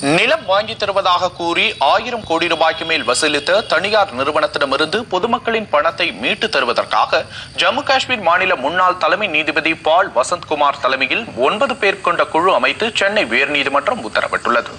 நிலம் வாங்கி தருவதாக கூறி ஆயிரம் கோடி ரூபாய்க்கு மேல் வசூலித்த தனியார் நிறுவனத்திடமிருந்து பொதுமக்களின் பணத்தை மீட்டு தருவதற்காக ஜம்மு காஷ்மீர் மாநில முன்னாள் தலைமை நீதிபதி பால் வசந்த்குமார் தலைமையில் ஒன்பது பேர் கொண்ட குழு அமைத்து சென்னை உயர்நீதிமன்றம் உத்தரவிட்டுள்ளது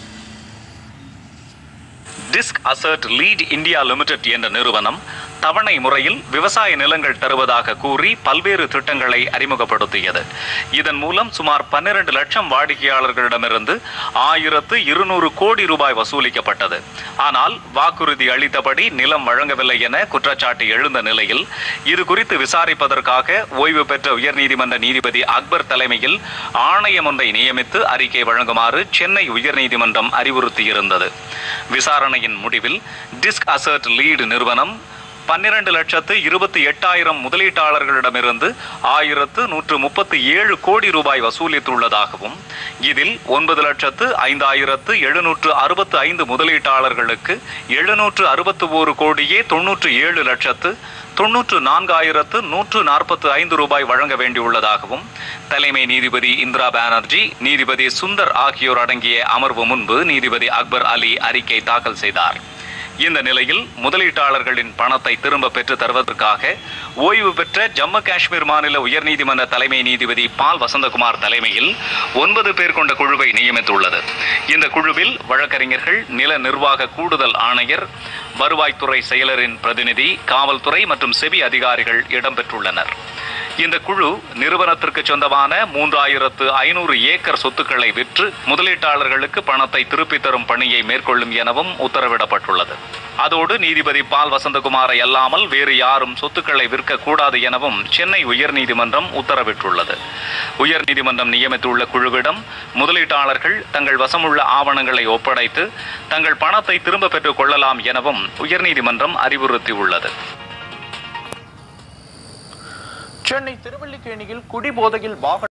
Disc Asset Lead India Limited என்ற நிறுவனம் தவணை முறையில் விவசாய நிலங்கள் தருவதாக கூறி பல்வேறு திட்டங்களை அறிமுகப்படுத்தியது இதன் மூலம் சுமார் பன்னிரண்டு லட்சம் வாடிக்கையாளர்களிடமிருந்து ஆயிரத்து இருநூறு கோடி ரூபாய் வசூலிக்கப்பட்டது ஆனால் வாக்குறுதி அளித்தபடி நிலம் வழங்கவில்லை என குற்றச்சாட்டு எழுந்த நிலையில் இது குறித்து விசாரிப்பதற்காக ஓய்வு பெற்ற உயர்நீதிமன்ற நீதிபதி அக்பர் தலைமையில் ஆணையம் ஒன்றை நியமித்து அறிக்கை வழங்குமாறு சென்னை உயர்நீதிமன்றம் அறிவுறுத்தியிருந்தது விசாரணையின் முடிவில் டிஸ்க் அசர்ட் லீடு நிறுவனம் பன்னிரண்டு லட்சத்து இருபத்தி எட்டாயிரம் முதலீட்டாளர்களிடமிருந்து ஆயிரத்து நூற்று முப்பத்தி ஏழு கோடி ரூபாய் வசூலித்துள்ளதாகவும் இதில் ஒன்பது லட்சத்து ஐந்தாயிரத்து எழுநூற்று அறுபத்து ஐந்து முதலீட்டாளர்களுக்கு எழுநூற்று அறுபத்து ஒரு கோடியே தொன்னூற்று ஏழு லட்சத்து தொன்னூற்று நான்காயிரத்து நூற்று நாற்பத்து ஐந்து ரூபாய் வழங்க வேண்டியுள்ளதாகவும் தலைமை நீதிபதி இந்திரா பானர்ஜி நீதிபதி சுந்தர் ஆகியோர் அடங்கிய அமர்வு முன்பு நீதிபதி அக்பர் அலி அறிக்கை தாக்கல் செய்தார் இந்த நிலையில் முதலீட்டாளர்களின் பணத்தை திரும்ப பெற்று தருவதற்காக ஓய்வு பெற்ற ஜம்மு காஷ்மீர் மாநில உயர்நீதிமன்ற தலைமை நீதிபதி பால் வசந்தகுமார் தலைமையில் ஒன்பது பேர் கொண்ட குழுவை நியமித்துள்ளது இந்த குழுவில் வழக்கறிஞர்கள் நில நிர்வாக கூடுதல் ஆணையர் வருவாய்த்துறை செயலரின் பிரதிநிதி காவல்துறை மற்றும் செபி அதிகாரிகள் இடம்பெற்றுள்ளனர் இந்த குழு நிறுவனத்திற்கு சொந்தமான மூன்றாயிரத்து ஐநூறு ஏக்கர் சொத்துக்களை விற்று முதலீட்டாளர்களுக்கு பணத்தை திருப்பித் தரும் பணியை மேற்கொள்ளும் எனவும் உத்தரவிடப்பட்டுள்ளது அதோடு நீதிபதி பால் வசந்தகுமாரை அல்லாமல் வேறு யாரும் சொத்துக்களை விற்கக்கூடாது எனவும் சென்னை உயர்நீதிமன்றம் உத்தரவிட்டுள்ளது உயர்நீதிமன்றம் நியமித்துள்ள குழுவிடம் முதலீட்டாளர்கள் தங்கள் வசமுள்ள ஆவணங்களை ஒப்படைத்து தங்கள் பணத்தை திரும்ப பெற்றுக் கொள்ளலாம் எனவும் உயர்நீதிமன்றம் அறிவுறுத்தியுள்ளது சென்னை திருவல்லிக்கேணியில் குடிபோதையில் வாகனம்